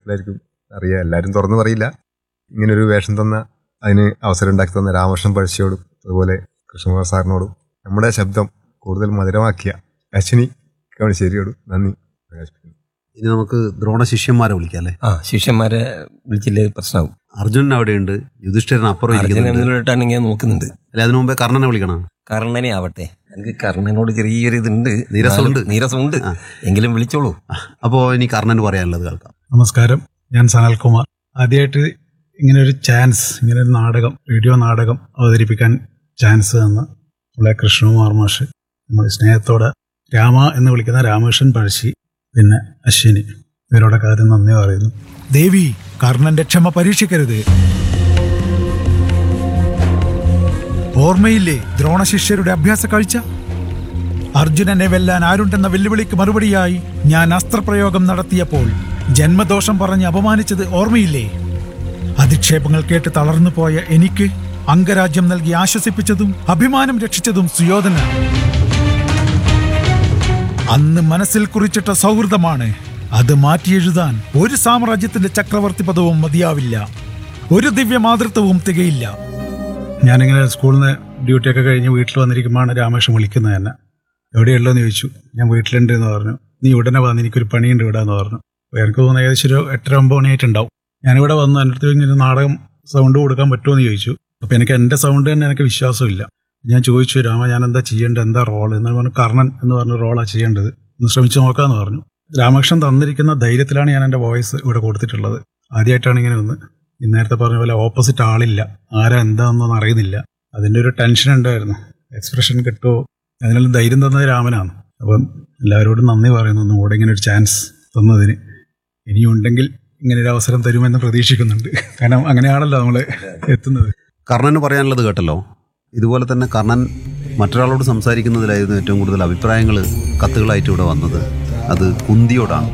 എല്ലാവർക്കും അറിയാം എല്ലാവരും തുറന്നു പറയില്ല ഇങ്ങനൊരു വേഷം തന്ന അതിന് അവസരം ഉണ്ടാക്കി തന്ന രാമകൃഷ്ണൻ പഴശ്ശിയോടും അതുപോലെ കൃഷ്ണകുമാർ സാറിനോടും നമ്മുടെ ശബ്ദം കൂടുതൽ മധുരമാക്കിയ അശ്വിനി കവണിശ്ശേരിയോടും നന്ദി പ്രകാശിപ്പിക്കുന്നു ഇനി നമുക്ക് ദ്രോണ ശിഷ്യന്മാരെ വിളിക്കാം അല്ലേ ആ ശിഷ്യന്മാരെ വിളിച്ചില്ലേ പ്രശ്നമാവും അർജുനൻ അവിടെയുണ്ട് യുധിഷ്ഠിരൻ അപ്പുറം ഇരിക്കുന്നുണ്ട് അർജുനനിലോട്ടാണ് ഇങ്ങനെ നോക്കുന്നുണ്ട് അല്ലെ അതിനു മുമ്പേ കർണനെ വിളിക്കണം കർണനെ ആവട്ടെ എനിക്ക് കർണനോട് ചെറിയൊരു ഇതുണ്ട് നീരസമുണ്ട്. നീരസമുണ്ട് ആ. എങ്കിലും വിളിച്ചോളൂ അപ്പോ ഇനി കർണന് പറയാനുള്ളത് കേൾക്കാം നമസ്കാരം ഞാൻ സനൽകുമാർ ആദ്യമായിട്ട് ഇങ്ങനെ ഒരു ചാൻസ് ഇങ്ങനെ ഒരു നാടകം റേഡിയോ നാടകം അവതരിപ്പിക്കാൻ ചാൻസ് തന്ന നമ്മളെ കൃഷ്ണകുമാർ മാഷ് നമ്മൾ സ്നേഹത്തോടെ രാമ എന്ന് വിളിക്കുന്ന രാമകൃഷ്ണൻ പഴശ്ശി പിന്നെ അശ്വിനി ഇവരോടൊക്കെ ആദ്യം നന്ദി പറയുന്നു ദേവി കർണന്റെ ക്ഷമ പരീക്ഷിക്കരുത് ഓർമ്മയില്ലേ ദ്രോണശിഷ്യരുടെ അഭ്യാസ കാഴ്ച അർജുനനെ വെല്ലാൻ ആരുണ്ടെന്ന വെല്ലുവിളിക്ക് മറുപടിയായി ഞാൻ അസ്ത്രപ്രയോഗം നടത്തിയപ്പോൾ ജന്മദോഷം പറഞ്ഞ് അപമാനിച്ചത് ഓർമ്മയില്ലേ അധിക്ഷേപങ്ങൾ കേട്ട് തളർന്നു പോയ എനിക്ക് അംഗരാജ്യം നൽകി ആശ്വസിപ്പിച്ചതും അഭിമാനം രക്ഷിച്ചതും സുയോധനാണ് അന്ന് മനസ്സിൽ കുറിച്ചിട്ട സൗഹൃദമാണ് അത് മാറ്റിയെഴുതാൻ ഒരു സാമ്രാജ്യത്തിന്റെ ചക്രവർത്തി പദവും മതിയാവില്ല ഒരു ദിവ്യ മാതൃത്വവും തികയില്ല ഞാനിങ്ങനെ സ്കൂളിൽ നിന്ന് ഡ്യൂട്ടിയൊക്കെ കഴിഞ്ഞ് വീട്ടിൽ വന്നിരിക്കുമ്പോഴാണ് രാമകൃഷ്ണൻ വിളിക്കുന്നത് തന്നെ എവിടെയുള്ളതെന്ന് ചോദിച്ചു ഞാൻ വീട്ടിലുണ്ട് എന്ന് പറഞ്ഞു നീ ഉടനെ വന്ന് എനിക്കൊരു പണിയുണ്ട് ഇവിടെ എന്ന് പറഞ്ഞു അപ്പോൾ എനിക്ക് തോന്നുന്നു ഏകദേശം ഒരു എട്ടര ഒമ്പത് മണിയായിട്ടുണ്ടാവും ഞാനിവിടെ വന്ന് എൻ്റെ അടുത്ത് ഇങ്ങനെ നാടകം സൗണ്ട് കൊടുക്കാൻ പറ്റുമോ എന്ന് ചോദിച്ചു അപ്പോൾ എനിക്ക് എൻ്റെ സൗണ്ട് തന്നെ എനിക്ക് വിശ്വാസമില്ല ഞാൻ ചോദിച്ചു രാമ ഞാൻ എന്താ ചെയ്യേണ്ടത് എന്താ റോൾ എന്ന് പറഞ്ഞു കർണൻ എന്ന് പറഞ്ഞ റോളാണ് ചെയ്യേണ്ടത് ഒന്ന് ശ്രമിച്ചു നോക്കാമെന്ന് പറഞ്ഞു രാമകൃഷ്ണൻ തന്നിരിക്കുന്ന ധൈര്യത്തിലാണ് ഞാൻ എൻ്റെ വോയിസ് ഇവിടെ കൊടുത്തിട്ടുള്ളത് ആദ്യമായിട്ടാണ് ഇങ്ങനെ ഒന്ന് ഈ നേരത്തെ പറഞ്ഞ പോലെ ഓപ്പോസിറ്റ് ആളില്ല ആരാ എന്താണെന്നൊന്നും അറിയുന്നില്ല അതിൻ്റെ ഒരു ടെൻഷൻ ഉണ്ടായിരുന്നു എക്സ്പ്രഷൻ കിട്ടുമോ അതിനുള്ള ധൈര്യം തന്നത് രാമനാണ് അപ്പം എല്ലാവരോടും നന്ദി പറയുന്നു ഒന്നും കൂടെ ഇങ്ങനെ ഒരു ചാൻസ് തന്നതിന് ഇനിയുണ്ടെങ്കിൽ ഇങ്ങനെ ഒരു അവസരം തരുമെന്ന് പ്രതീക്ഷിക്കുന്നുണ്ട് കാരണം അങ്ങനെയാണല്ലോ നമ്മൾ എത്തുന്നത് കർണന് പറയാനുള്ളത് കേട്ടല്ലോ ഇതുപോലെ തന്നെ കർണൻ മറ്റൊരാളോട് സംസാരിക്കുന്നതിലായിരുന്നു ഏറ്റവും കൂടുതൽ അഭിപ്രായങ്ങൾ കത്തുകളായിട്ട് ഇവിടെ വന്നത് അത് കുന്തിയോടാണ്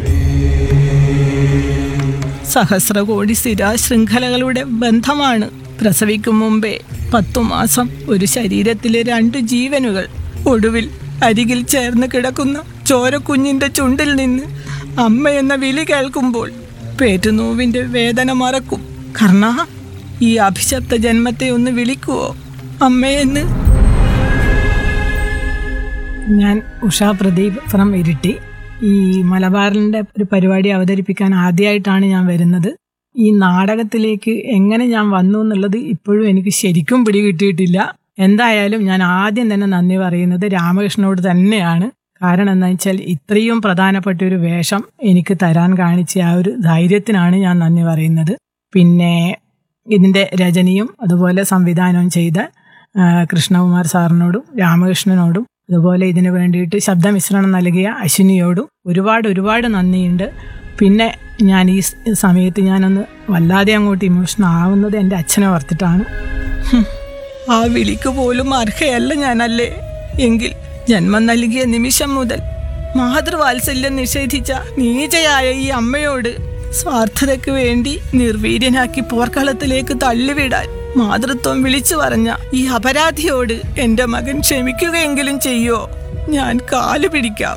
സഹസ്രകോടി സ്ഥിര ശൃംഖലകളുടെ ബന്ധമാണ് പ്രസവിക്കും മുമ്പേ പത്തു മാസം ഒരു ശരീരത്തിലെ രണ്ട് ജീവനുകൾ ഒടുവിൽ അരികിൽ ചേർന്ന് കിടക്കുന്ന ചോരക്കുഞ്ഞിന്റെ ചുണ്ടിൽ നിന്ന് അമ്മ എന്ന വിളി കേൾക്കുമ്പോൾ പേറ്റുനോവിന്റെ വേദന മറക്കും കർണ ഈ അഭിശപ്ത ജന്മത്തെ ഒന്ന് വിളിക്കുവോ അമ്മയെന്ന് ഞാൻ ഉഷ പ്രദീപ് ഫ്രം ഇരിട്ടി ഈ മലബാറിൻ്റെ ഒരു പരിപാടി അവതരിപ്പിക്കാൻ ആദ്യമായിട്ടാണ് ഞാൻ വരുന്നത് ഈ നാടകത്തിലേക്ക് എങ്ങനെ ഞാൻ വന്നു എന്നുള്ളത് ഇപ്പോഴും എനിക്ക് ശരിക്കും പിടികിട്ടിയിട്ടില്ല എന്തായാലും ഞാൻ ആദ്യം തന്നെ നന്ദി പറയുന്നത് രാമകൃഷ്ണനോട് തന്നെയാണ് കാരണം എന്താ വെച്ചാൽ ഇത്രയും പ്രധാനപ്പെട്ട ഒരു വേഷം എനിക്ക് തരാൻ കാണിച്ച ആ ഒരു ധൈര്യത്തിനാണ് ഞാൻ നന്ദി പറയുന്നത് പിന്നെ ഇതിൻ്റെ രചനയും അതുപോലെ സംവിധാനവും ചെയ്ത ആ, കൃഷ്ണകുമാർ സാറിനോടും രാമകൃഷ്ണനോടും അതുപോലെ ഇതിനു വേണ്ടിയിട്ട് ശബ്ദമിശ്രണം നൽകിയ അശ്വിനിയോടും ഒരുപാട് ഒരുപാട് നന്ദിയുണ്ട് പിന്നെ ഞാൻ ഈ സ് സമയത്ത് ഞാനൊന്ന് വല്ലാതെ അങ്ങോട്ട് ഇമോഷണൽ ആവുന്നത് എൻ്റെ അച്ഛനെ ഓർത്തിട്ടാണ് ഹും, ആ വിളിക്ക് പോലും അർഹയല്ല ഞാനല്ലേ എങ്കിൽ ജന്മം നൽകിയ നിമിഷം മുതൽ മാതൃവാത്സല്യം നിഷേധിച്ച നീചയായ ഈ അമ്മയോട് സ്വാർത്ഥതയ്ക്ക് വേണ്ടി നിർവീര്യനാക്കി പോർക്കളത്തിലേക്ക് തള്ളിവിടാൻ മാതൃത്വം വിളിച്ചു പറഞ്ഞ ഈ അപരാധിയോട് എന്റെ മകൻ ക്ഷമിക്കുകയെങ്കിലും ചെയ്യോ ഞാൻ കാല് പിടിക്കാം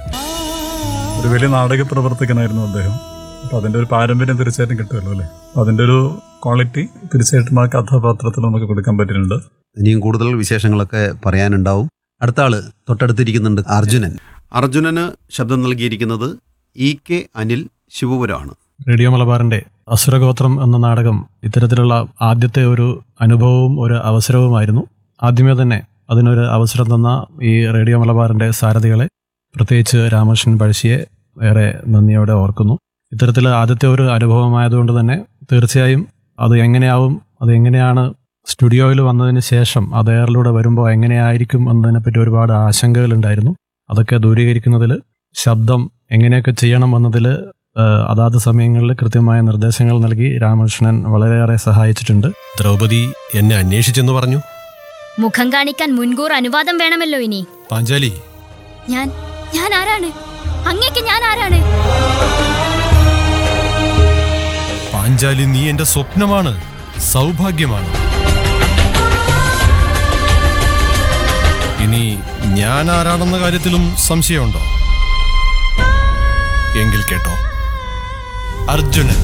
ഒരു വലിയ നാടക പ്രവർത്തകനായിരുന്നു അദ്ദേഹം അപ്പൊ അതിന്റെ ഒരു പാരമ്പര്യം തീർച്ചയായിട്ടും കിട്ടുമല്ലോ അല്ലേ അപ്പൊ അതിന്റെ ഒരു ക്വാളിറ്റി തീർച്ചയായിട്ടും ആ കഥാപാത്രത്തിൽ നമുക്ക് കൊടുക്കാൻ പറ്റുന്നുണ്ട് ഇനിയും കൂടുതൽ വിശേഷങ്ങളൊക്കെ പറയാനുണ്ടാവും അടുത്ത ആള് തൊട്ടടുത്തിരിക്കുന്നുണ്ട് അർജുനൻ അർജുനന് ശബ്ദം നൽകിയിരിക്കുന്നത് ഇ കെ അനിൽ ശിവപുരമാണ് റേഡിയോ മലബാറിന്റെ അസുരഗോത്രം എന്ന നാടകം ഇത്തരത്തിലുള്ള ആദ്യത്തെ ഒരു അനുഭവവും ഒരു അവസരവുമായിരുന്നു ആദ്യമേ തന്നെ അതിനൊരു അവസരം തന്ന ഈ റേഡിയോ മലബാറിന്റെ സാരഥികളെ പ്രത്യേകിച്ച് രാമകൃഷ്ണൻ പഴശ്ശിയെ ഏറെ നന്ദിയോടെ ഓർക്കുന്നു ഇത്തരത്തിൽ ആദ്യത്തെ ഒരു അനുഭവമായതുകൊണ്ട് തന്നെ തീർച്ചയായും അത് എങ്ങനെയാവും അത് എങ്ങനെയാണ് സ്റ്റുഡിയോയിൽ വന്നതിന് ശേഷം അത് എയറിലൂടെ വരുമ്പോൾ എങ്ങനെയായിരിക്കും എന്നതിനെപ്പറ്റി ഒരുപാട് ആശങ്കകളുണ്ടായിരുന്നു അതൊക്കെ ദൂരീകരിക്കുന്നതിൽ ശബ്ദം എങ്ങനെയൊക്കെ ചെയ്യണം എന്നതിൽ ഏഹ് അതാത് സമയങ്ങളിൽ കൃത്യമായ നിർദ്ദേശങ്ങൾ നൽകി രാമകൃഷ്ണൻ വളരെയേറെ സഹായിച്ചിട്ടുണ്ട് ദ്രൗപദി എന്നെ അന്വേഷിച്ചെന്ന് പറഞ്ഞു മുഖം കാണിക്കാൻ മുൻകൂർ അനുവാദം വേണമല്ലോ ഇനി പാഞ്ചാലി ഞാൻ ഞാൻ ആരാണ് അങ്ങേക്ക് ഞാൻ ആരാണ് പാഞ്ചാലി നീ എന്റെ സ്വപ്നമാണ് സൗഭാഗ്യമാണ് ഇനി ഞാൻ ആരാണെന്ന കാര്യത്തിലും സംശയമുണ്ടോ എങ്കിൽ കേട്ടോ അർജുനൻ